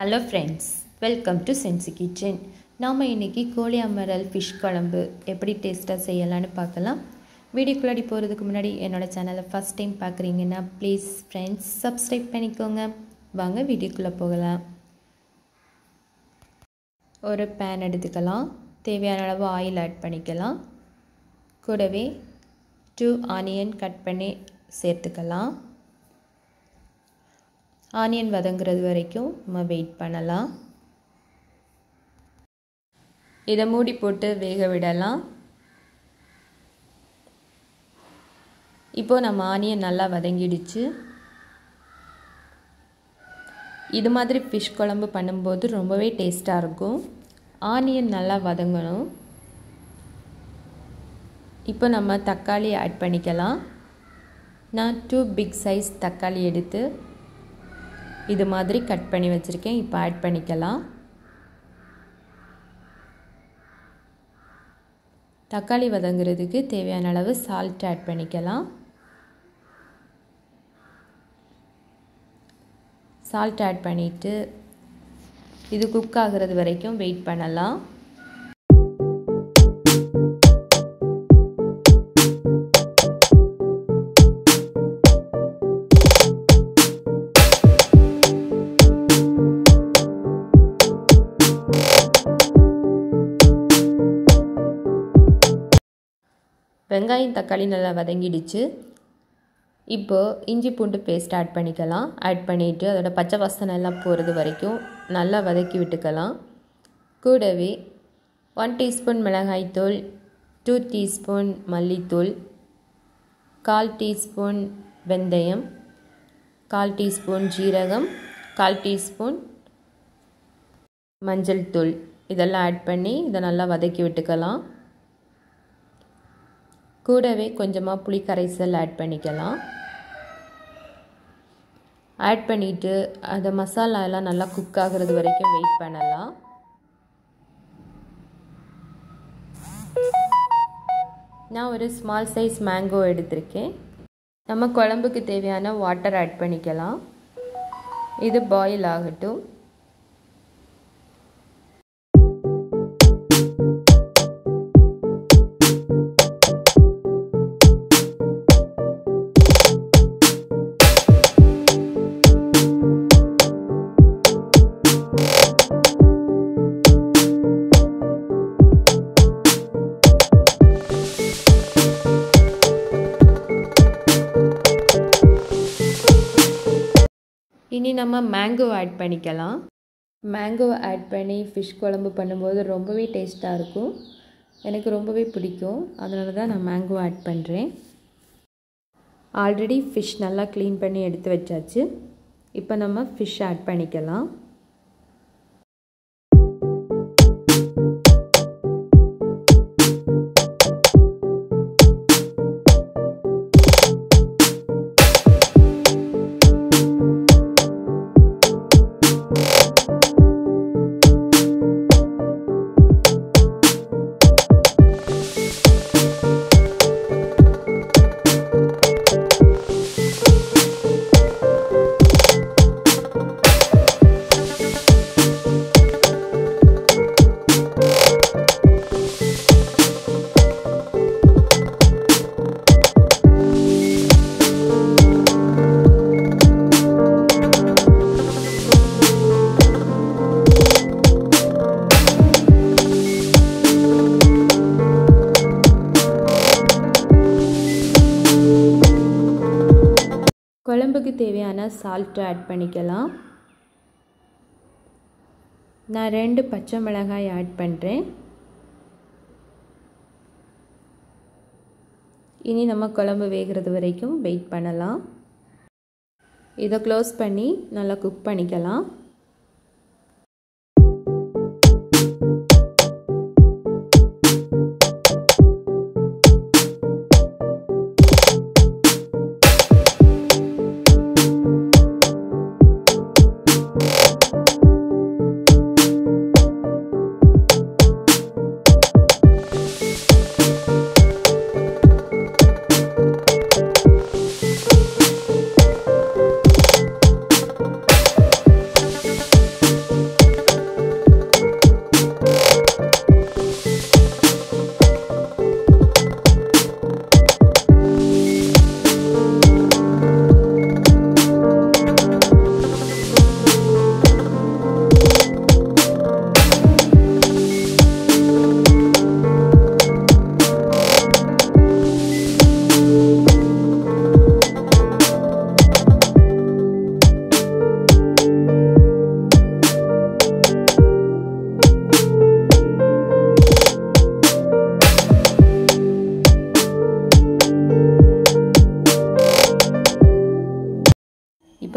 hello friends welcome to Sensi Kitchen நாம் இன்றைக்கி கோழி அமரல் ஃபிஷ் குழம்பு எப்படி டேஸ்ட்டாக செய்யலான்னு பார்க்கலாம் வீடியோக்குள்ளாடி போகிறதுக்கு முன்னாடி என்னோடய சேனலை ஃபஸ்ட் டைம் பார்க்குறீங்கன்னா ப்ளீஸ் ஃப்ரெண்ட்ஸ் சப்ஸ்கிரைப் பண்ணிக்கோங்க வாங்க வீடியோக்குள்ளே போகலாம் ஒரு பேன் எடுத்துக்கலாம் தேவையான அளவு ஆயில் ஆட் பண்ணிக்கலாம் கூடவே டூ ஆனியன் கட் பண்ணி சேர்த்துக்கலாம் ஆனியன் வதங்குறது வரைக்கும் நம்ம வெயிட் பண்ணலாம் இதை மூடி போட்டு வேக விடலாம் இப்போது நம்ம ஆனியன் நல்லா வதங்கிடுச்சு இது மாதிரி ஃபிஷ் குழம்பு பண்ணும்போது ரொம்பவே டேஸ்ட்டாக இருக்கும் ஆனியன் நல்லா வதங்கணும் இப்போ நம்ம தக்காளி ஆட் பண்ணிக்கலாம் நான் டூ பிக் சைஸ் தக்காளி எடுத்து இது மாதிரி கட் பண்ணி வச்சுருக்கேன் இப்போ ஆட் பண்ணிக்கலாம் தக்காளி வதங்குறதுக்கு தேவையான அளவு சால்ட் ஆட் பண்ணிக்கலாம் சால்ட் ஆட் பண்ணிவிட்டு இது குக் ஆகிறது வரைக்கும் வெயிட் பண்ணலாம் வெங்காயம் தக்காளி நல்லா வதங்கிடுச்சு இப்போது இஞ்சி பூண்டு பேஸ்ட் ஆட் பண்ணிக்கலாம் ஆட் பண்ணிவிட்டு அதோட பச்சை வாசனை எல்லாம் போகிறது வரைக்கும் நல்லா வதக்கி விட்டுக்கலாம் கூடவே ஒன் டீஸ்பூன் மிளகாய்த்தூள் டூ டீஸ்பூன் மல்லித்தூள் கால் டீஸ்பூன் வெந்தயம் கால் டீஸ்பூன் ஜீரகம் கால் டீஸ்பூன் மஞ்சள் தூள் இதெல்லாம் ஆட் பண்ணி இதை நல்லா வதக்கி விட்டுக்கலாம் கூடவே கொஞ்சமாக புளி கரைசல் ஆட் பண்ணிக்கலாம் ஆட் பண்ணிவிட்டு அந்த மசாலாலாம் நல்லா குக் ஆகிறது வரைக்கும் வெயிட் பண்ணலாம் நான் ஒரு ஸ்மால் சைஸ் மேங்கோ எடுத்திருக்கேன் நம்ம குழம்புக்கு தேவையான வாட்டர் ஆட் பண்ணிக்கலாம் இது பாயில் ஆகட்டும் இனி நம்ம மேங்கோ ஆட் பண்ணிக்கலாம் மேங்கோ ஆட் பண்ணி ஃபிஷ் குழம்பு பண்ணும்போது ரொம்பவே டேஸ்ட்டாக இருக்கும் எனக்கு ரொம்பவே பிடிக்கும் அதனால தான் நான் மேங்கோ ஆட் பண்ணுறேன் ஆல்ரெடி ஃபிஷ் நல்லா க்ளீன் பண்ணி எடுத்து வச்சாச்சு இப்போ நம்ம ஃபிஷ் ஆட் பண்ணிக்கலாம் குழம்புக்கு தேவையான சால்ட்டு ஆட் பண்ணிக்கலாம் நான் ரெண்டு பச்சை மிளகாய் ஆட் பண்ணுறேன் இனி நம்ம குழம்பு வேகிறது வரைக்கும் வெயிட் பண்ணலாம் இதை க்ளோஸ் பண்ணி நல்லா குக் பண்ணிக்கலாம்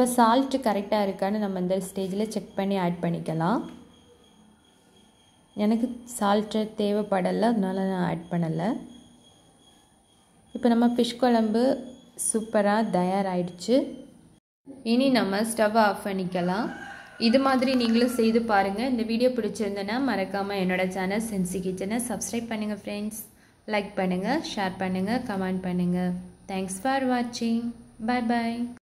சால்ட்டு கரெக்டாக இருக்கான்னு நம்ம இந்த ஸ்டேஜில் செக் பண்ணி ஆட் பண்ணிக்கலாம் எனக்கு சால்ட்டு தேவைப்படலை அதனால நான் ஆட் பண்ணலை இப்போ நம்ம ஃபிஷ் குழம்பு சூப்பராக தயாராகிடுச்சு இனி நம்ம ஸ்டவ் ஆஃப் பண்ணிக்கலாம் இது மாதிரி நீங்களும் செய்து பாருங்கள் இந்த வீடியோ பிடிச்சிருந்தேன்னா மறக்காமல் என்னோடய சேனல் சென்சி கிச்சனை சப்ஸ்கிரைப் பண்ணுங்கள் ஃப்ரெண்ட்ஸ் லைக் பண்ணுங்கள் ஷேர் பண்ணுங்கள் கமெண்ட் பண்ணுங்கள் தேங்க்ஸ் ஃபார் வாட்சிங் பாய் பாய்